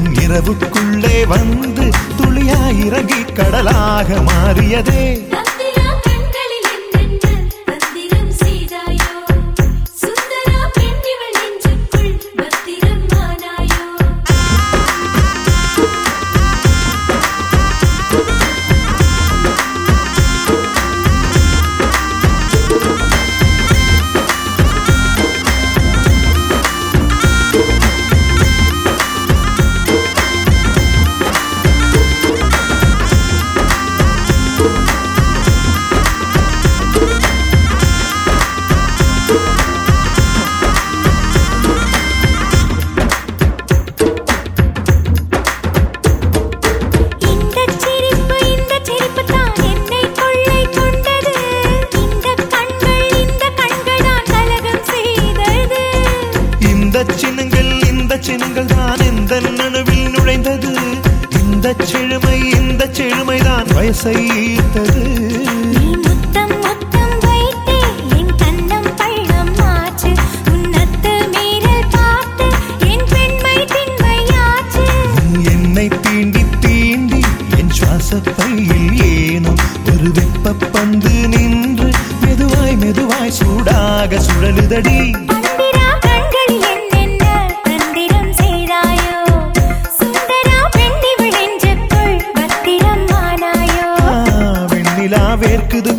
என் இரவுக்குள்ளே வந்து துளியாய் இறங்கி கடலாக மாறியதே தந்திரா கண்களில் என்னென்ன தந்திரம் செய்தாயோ சுந்தரா பெண்ணிவள் நெஞ்சுக்குள் பத்திரம் ஆனாயோ இந்தச் சிரிப்பு இந்தச் சிரிப்பு தான் என்னை கொள்ளை கொண்டது இந்த கண்கள் இந்த கண்கள் தான் கலகம் செய்தது இந்த சின்னங்கள் இந்த சின்னங்கள் தான் எந்த நணுவில் நுழைந்தது இந்த செழுமை இந்த செழுமை தான் வயசை ஈர்த்தது நீ முத்தம் முத்தம் வைத்தே என் கண்ணம் பள்ளம் ஆச்சு உன்னத்து மீறல் பார்த்து என் பெண்மை திண்மையாச்சு நீ என்னை தீண்டி தீண்டி என் சுவாச பையில் ஏனோ ஒரு வெப்ப பந்து நின்று மெதுவாய் மெதுவாய் சூடாக சுழலுதடி தந்திரா கண்களில் என்னென்ன தந்திரம் செய்தாயோ சுந்தரா பெண்ணிவள் நெஞ்சுக்குள் பத்திரம் ஆனாயோ ஆ, வெண்ணிலா வேர்க்குது